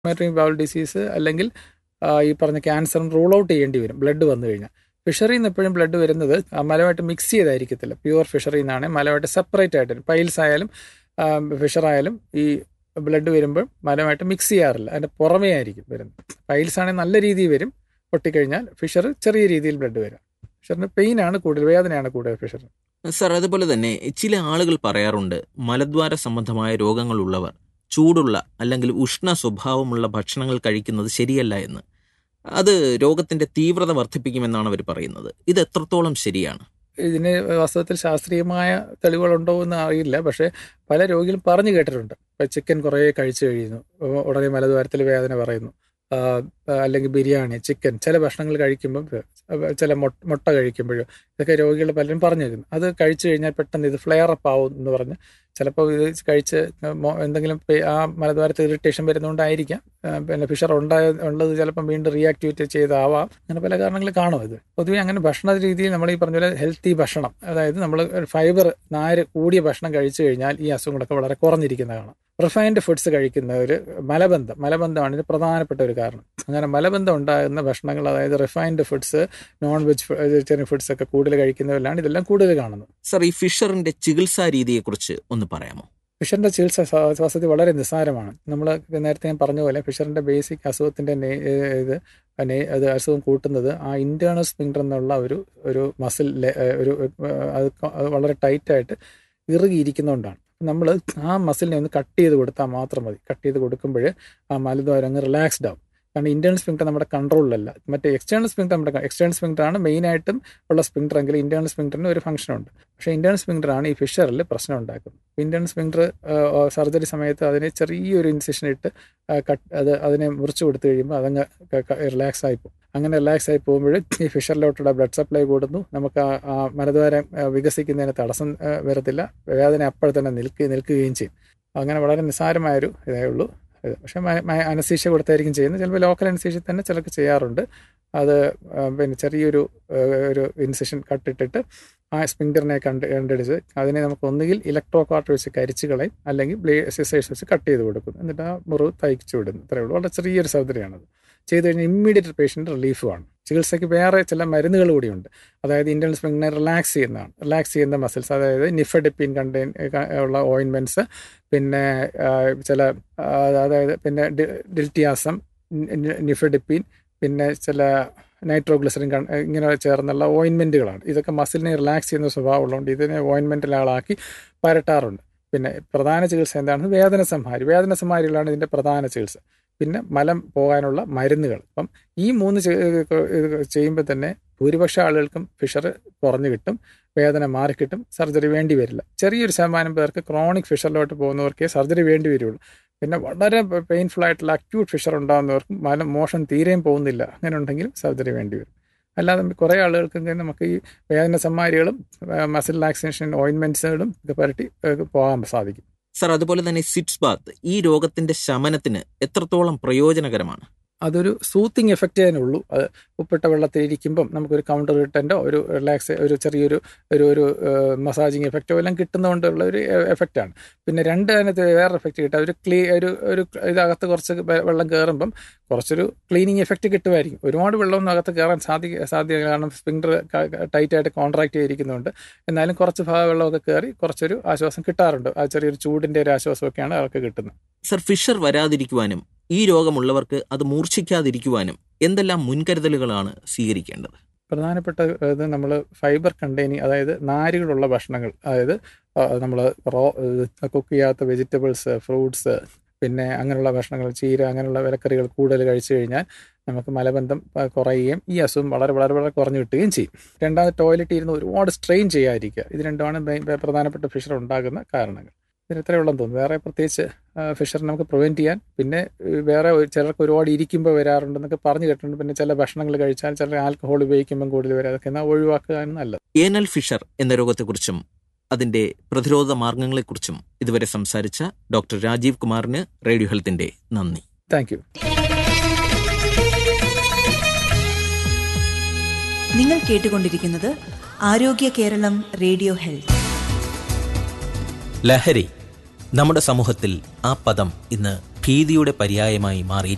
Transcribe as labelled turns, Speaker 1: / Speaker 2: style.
Speaker 1: inflammatory bowl disease അല്ലെങ്കിൽ ആ, ഈ പറഞ്ഞ ക്യാൻസറും റൂൾ ഔട്ട് ചെയ്യേണ്ടി വരും ബ്ലഡ് വന്നു കഴിഞ്ഞാൽ ഫിഷറിയിൽ നിന്ന് എപ്പോഴും ബ്ലഡ് വരുന്നത് ആ, മലമായിട്ട് മിക്സ് ചെയ്തായിരിക്കത്തില്ല പ്യുവർ ഫിഷറിയിൽ നിന്നാണ് മലമായിട്ട് സെപ്പറേറ്റ് ആയിട്ട് വരും പൈൽസ് ആയാലും ഫിഷർ ആയാലും ഈ ബ്ലഡ് വരുമ്പോൾ മലമായിട്ട് മിക്സ് ചെയ്യാറില്ല അതിൻ്റെ പുറമേ ആയിരിക്കും വരുന്നത് പൈൽസ് ആണെങ്കിൽ നല്ല രീതിയിൽ വരും പൊട്ടിക്കഴിഞ്ഞാൽ ഫിഷർ ചെറിയ രീതിയിൽ ബ്ലഡ് വരും ഫിഷറിന് പെയിൻ ആണ് കൂടുതൽ വേദനയാണ് കൂടുതൽ ഫിഷർ
Speaker 2: സർ അതുപോലെ തന്നെ ചില ആളുകൾ പറയാറുണ്ട് മലദ്വാര സംബന്ധമായ രോഗങ്ങളുള്ളവർ ചൂടുള്ള അല്ലെങ്കിൽ ഉഷ്ണ സ്വഭാവമുള്ള ഭക്ഷണങ്ങൾ കഴിക്കുന്നത് ശരിയല്ല എന്ന് അത് രോഗത്തിന്റെ തീവ്രത വർദ്ധിപ്പിക്കുമെന്നാണ് അവർ പറയുന്നത് ഇത് എത്രത്തോളം ശരിയാണ്
Speaker 1: ഇതിന് വാസ്തവത്തിൽ ശാസ്ത്രീയമായ തെളിവുകളുണ്ടോ എന്ന് അറിയില്ല പക്ഷേ പല രോഗികളും പറഞ്ഞു കേട്ടിട്ടുണ്ട് ഇപ്പം ചിക്കൻ കുറേ കഴിച്ചു കഴിയുന്നു ഉ- ഉടനെ മലദ്വാരത്തിൽ വേദന പറയുന്നു ആ, അല്ലെങ്കിൽ ബിരിയാണി ചിക്കൻ ചില ഭക്ഷണങ്ങൾ കഴിക്കുമ്പം ചില മൊ- മുട്ട കഴിക്കുമ്പോഴും ഇതൊക്കെ രോഗികൾ പലരും പറഞ്ഞു കേൾക്കുന്നു അത് കഴിച്ചു കഴിഞ്ഞാൽ പെട്ടെന്ന് ഇത് ഫ്ലെയർ അപ്പ് ആവും എന്ന് പറഞ്ഞ് ചിലപ്പോൾ ഇത് കഴിച്ച് മോ- എന്തെങ്കിലും പെ- ആ മലദ്വാരത്ത് ഇറിറ്റേഷൻ വരുന്നതുകൊണ്ടായിരിക്കാം ആ, പിന്നെ ഫിഷർ ഉണ്ടായ ഉള്ളത് ചിലപ്പം വീണ്ടും റീആക്ടിവേറ്റ് ചെയ്താവാം അങ്ങനെ പല കാരണങ്ങൾ കാണും ഇത് പൊതുവെ അങ്ങനെ ഭക്ഷണ രീതിയിൽ നമ്മൾ ഈ പറഞ്ഞ പോലെ ഹെൽത്തി ഭക്ഷണം അതായത് നമ്മൾ ഫൈബർ നാര് കൂടിയ ഭക്ഷണം കഴിച്ചു കഴിഞ്ഞാൽ ഈ അസുഖങ്ങളൊക്കെ വളരെ കുറഞ്ഞിരിക്കുന്ന കാണാം റിഫൈൻഡ് ഫുഡ്സ് കഴിക്കുന്നവർ മലബന്ധം മലബന്ധമാണ് ഇതിന് പ്രധാനപ്പെട്ട ഒരു കാരണം അങ്ങനെ മലബന്ധം ഉണ്ടാകുന്ന ഭക്ഷണങ്ങൾ അതായത് refined foods non veg vegetarian foods ഒക്കെ കൂടുതൽ കഴിക്കുന്നവരിലാണ് ഇതെല്ലാം കൂടുതൽ കാണുന്നത്
Speaker 2: സർ ഈ ഫിഷറിന്റെ ചികിത്സാ രീതിയെക്കുറിച്ച് ഒന്ന് പറയാമോ
Speaker 1: ഫിഷറിന്റെ ചികിത്സ ശ്വാ- ശ്വാസത്തിൽ വളരെ നിസ്സാരമാണ് നമ്മൾ നേരത്തെ ഞാൻ പറഞ്ഞ പോലെ ഫിഷറിന്റെ ബേസിക് അസുഖത്തിന്റെ നേ- ഏഹ് ഇത് നെ- അത് അസുഖം കൂട്ടുന്നത് ആ ഇന്റേണൽ സ്പിങ്ഡർ എന്നുള്ള ഒരു ഒരു മസിൽ ഒരു ഏഹ് അത് ക- അത് വളരെ ടൈറ്റായിട്ട് ഇറുകിയിരിക്കുന്നതുകൊണ്ടാണ് നമ്മൾ ആ മസിലിനെ ഒന്ന് കട്ട് ചെയ്ത് കൊടുത്താൽ മാത്രം മതി കട്ട് ചെയ്ത് കൊടുക്കുമ്പോൾ ആ മലദ്വാരം അങ്ങ് റിലാക്സ്ഡ് ആവും കാരണം ഇന്റേണൽ സ്പിങ്ഡർ നമ്മുടെ കൺട്രോളിലല്ല മറ്റേ എക്സ്റ്റേണൽ സ്പിങ്ഡർ നമ്മുടെ എക്സ്റ്റേണൽ സ്പിങ്ഡർ ആണ് മെയിനായിട്ടും ഉള്ള സ്പിങ്ഡർ എങ്കിൽ ഇന്റേണൽ സ്പിങ്ഡറിന് ഒരു ഫംഗ്ഷൻ ഉണ്ട് പക്ഷേ ഇന്റേണൽ സ്പിങ്ഡർ ആണ് ഈ ഫിഷറിൽ പ്രശ്നം ഉണ്ടാക്കുന്നത് ഇന്റേണൽ സ്പിങ്ഡർ സർജറി സമയത്ത് അതിനെ ചെറിയൊരു ഇൻസിഷൻ ഇട്ട് ആ, കട്ട് അത് അതിനെ മുറിച്ച് കൊടുത്തു കഴിയുമ്പോൾ അതങ്ങ് റിലാക്സ് ആയി പോകും അങ്ങനെ റിലാക്സ് ആയി പോകുമ്പോൾ ഈ ഫിഷറിലോട്ടുള്ള ബ്ലഡ് സപ്ലൈ കൂടുന്നു നമുക്ക് ആ ആ മലദ്വാരം ആ, വികസിക്കുന്നതിന് തടസ്സം ആ, വരത്തില്ല വേദന അപ്പോൾ തന്നെ നിൽക്കുക നിൽക്കുകയും ചെയ്യും അങ്ങനെ വളരെ നിസ്സാരമായൊരു ഇതേ ഉള്ളൂ ഇത് പക്ഷേ അനസീഷ്യ കൊടുത്തായിരിക്കും ചെയ്യുന്നത് ചിലപ്പോൾ ലോക്കൽ അനസീഷ്യ തന്നെ ചിലർക്ക് ചെയ്യാറുണ്ട് അത് ആ, പിന്നെ ചെറിയൊരു ആ, ഒരു ഇൻസിഷൻ കട്ടിട്ടിട്ട് ആ സ്പിങ്ഡറിനെ കണ്ട് കണ്ടടിച്ച് അതിനെ നമുക്ക് ഒന്നുകിൽ ഇലക്ട്രോ കാർട്ട് വെച്ച് കരിച്ച് കളയും അല്ലെങ്കിൽ ബ്ലേ സിസേഴ്സ് വെച്ച് കട്ട് ചെയ്ത് കൊടുക്കും എന്നിട്ട് ആ മുറിവ് തയ്ച്ചു വിടുന്നു ഇത്രയേ ഉള്ളൂ വളരെ ചെറിയൊരു സൗകര്യമാണത് ചെയ്ത് കഴിഞ്ഞാൽ ഇമ്മീഡിയറ്റ് പേഷ്യൻ്റ് റിലീഫുമാണ് ചികിത്സയ്ക്ക് വേറെ ചില മരുന്നുകൾ കൂടിയുണ്ട് അതായത് ഇന്റേണൽ സ്പിങ്ങിനെ റിലാക്സ് ചെയ്യുന്നതാണ് റിലാക്സ് ചെയ്യുന്ന മസിൽസ് അതായത് നിഫഡിപ്പിൻ കണ്ടെയ്ൻ ഉള്ള ഓയിൻമെൻറ്റ്സ് പിന്നെ ആ, ചില ആ, അതായത് പിന്നെ ഡി- ഡിൽറ്റിയാസം നി- നിഫഡിപ്പിൻ പിന്നെ ചില നൈട്രോഗ്ലിസറിൻ കൺ ഇങ്ങനെ ചേർന്നുള്ള ഓയിൻമെൻറ്റുകളാണ് ഇതൊക്കെ മസിലിനെ റിലാക്സ് ചെയ്യുന്ന സ്വഭാവമുള്ളതുകൊണ്ട് ഇതിനെ ഓയിൻമെൻറ്റിലാളാക്കി പരട്ടാറുണ്ട് പിന്നെ പ്രധാന ചികിത്സ എന്താണ് വേദന സംഹാരി വേദന സംഹാരികളാണ് ഇതിൻ്റെ പ്രധാന ചികിത്സ പിന്നെ മലം പോകാനുള്ള മരുന്നുകൾ അപ്പം ഈ മൂന്ന് ചെയ്യുമ്പോൾ തന്നെ ഭൂരിപക്ഷ ആളുകൾക്കും ഫിഷർ കുറഞ്ഞു കിട്ടും വേദന മാറിക്കിട്ടും സർജറി വേണ്ടി വരില്ല ചെറിയൊരു ശതമാനം പേർക്ക് ക്രോണിക് ഫിഷറിലോട്ട് പോകുന്നവർക്കേ സർജറി വേണ്ടി വരുള്ളൂ പിന്നെ വളരെ പെയിൻഫുൾ ആയിട്ടുള്ള അക്യൂട്ട് ഫിഷർ ഉണ്ടാകുന്നവർക്കും മലം മോഷൻ തീരെയും പോകുന്നില്ല അങ്ങനെ ഉണ്ടെങ്കിലും സർജറി വേണ്ടി വരും അല്ലാതെ കുറേ ആളുകൾക്ക് നമുക്ക് ഈ വേദന സമ്മാരികളും മസിൽ റിലാക്സേഷൻ ഓയിൻമെൻറ്റ്സുകളും ഒക്കെ പുരട്ടി ഏഹ് പോകാൻ സാധിക്കും
Speaker 2: സർ അതുപോലെ തന്നെ സിറ്റ്സ് ബാത്ത് ഈ രോഗത്തിന്റെ ശമനത്തിന് എത്രത്തോളം പ്രയോജനകരമാണ്
Speaker 1: അതൊരു സൂത്തിങ് എഫക്റ്റ് അതിനുള്ളൂ അത് ഉപ്പിട്ട വെള്ളത്തിൽ ഇരിക്കുമ്പം നമുക്കൊരു കൗണ്ടർ റിട്ടൻറ്റോ ഒരു റിലാക്സ് ഒരു ചെറിയൊരു ഒരു ഒരു മസാജിങ് എഫക്റ്റോ എല്ലാം കിട്ടുന്നതുകൊണ്ടുള്ള ഒരു എഫക്റ്റാണ് പിന്നെ രണ്ട് അതിനകത്ത് വേറെ എഫക്റ്റ് കിട്ടുക ഒരു ക്ലീ ഒരു ഒരു ഇതകത്ത് കുറച്ച് വെ- വെള്ളം കയറുമ്പം കുറച്ചൊരു ക്ലീനിങ് എഫക്റ്റ് കിട്ടുമായിരിക്കും ഒരുപാട് വെള്ളമൊന്നും അകത്ത് കയറാൻ സാധിക്ക സാധ്യത കാരണം സ്പിങ്ഡർ ടൈറ്റായിട്ട് കോൺട്രാക്ട് ചെയ്തിരിക്കുന്നുണ്ട് എന്നാലും കുറച്ച് ഭാഗം വെള്ളമൊക്കെ കയറി കുറച്ചൊരു ആശ്വാസം കിട്ടാറുണ്ട് ആ ചെറിയൊരു ചൂടിൻ്റെ ഒരു ആശ്വാസമൊക്കെയാണ് അവർക്ക് കിട്ടുന്നത്
Speaker 2: സർ ഫിഷർ വരാതിരിക്കുവാനും ഈ രോഗമുള്ളവർക്ക് അത് മൂർച്ഛിക്കാതിരിക്കുവാനും എന്തെല്ലാം മുൻകരുതലുകളാണ് സ്വീകരിക്കേണ്ടത്
Speaker 1: പ്രധാനപ്പെട്ട ഇത് നമ്മൾ ഫൈബർ കണ്ടെയ്നിങ് അതായത് നാരുകളുള്ള ഭക്ഷണങ്ങൾ അതായത് നമ്മൾ റോ കുക്ക് ചെയ്യാത്ത വെജിറ്റബിൾസ് ഫ്രൂട്ട്സ് പിന്നെ അങ്ങനെയുള്ള ഭക്ഷണങ്ങൾ ചീര അങ്ങനെയുള്ള വിലക്കറികൾ കൂടുതൽ കഴിച്ചു കഴിഞ്ഞാൽ നമുക്ക് മലബന്ധം ആ, കുറയുകയും ഈ അസുഖം വളരെ വളരെ വളരെ കുറഞ്ഞു കിട്ടുകയും ചെയ്യും രണ്ടാമത് ടോയ്ലറ്റ് ഇരുന്ന് ഒരുപാട് സ്ട്രെയിൻ ചെയ്യാതിരിക്കുക ഇത് രണ്ടുമാണ് മെയിൻ- പ്രധാനപ്പെട്ട ഫിഷർ ഉണ്ടാകുന്ന കാരണങ്ങൾ ഇതിന് ഇത്രയേ ഉള്ളെന്ന് തോന്നുന്നു വേറെ പ്രത്യേകിച്ച് ഫിഷർ നമുക്ക് പ്രിവെൻറ്റ് ചെയ്യാൻ പിന്നെ ഏഹ്, വേറെ ഒരു- ചിലർക്ക് ഒരുപാട് ഇരിക്കുമ്പോൾ വരാറുണ്ടെന്നൊക്കെ പറഞ്ഞു കേട്ടിട്ടുണ്ട് പിന്നെ ചില ഭക്ഷണങ്ങൾ കഴിച്ചാൽ ചില ആൽക്കഹോൾ ഉപയോഗിക്കുമ്പം കൂടുതൽ വരാം അതൊക്കെ എന്നാൽ ഒഴിവാക്കുകയാണ് നല്ലത്
Speaker 2: ഏനൽ ഫിഷർ എന്ന രോഗത്തെക്കുറിച്ചും അതിന്റെ പ്രതിരോധ മാർഗങ്ങളെക്കുറിച്ചും ഇതുവരെ സംസാരിച്ച ഡോക്ടർ രാജീവ് കുമാറിന് റേഡിയോ ഹെൽത്തിന്റെ നന്ദി
Speaker 1: താങ്ക് യു
Speaker 3: നിങ്ങൾ കേട്ടുകൊണ്ടിരിക്കുന്നത് ആരോഗ്യ കേരളം റേഡിയോ ഹെൽത്ത്
Speaker 2: ലഹരി നമ്മുടെ സമൂഹത്തിൽ ആ പദം ഇന്ന് ഭീതിയുടെ പര്യായമായി മാറിയിരിക്കുന്നു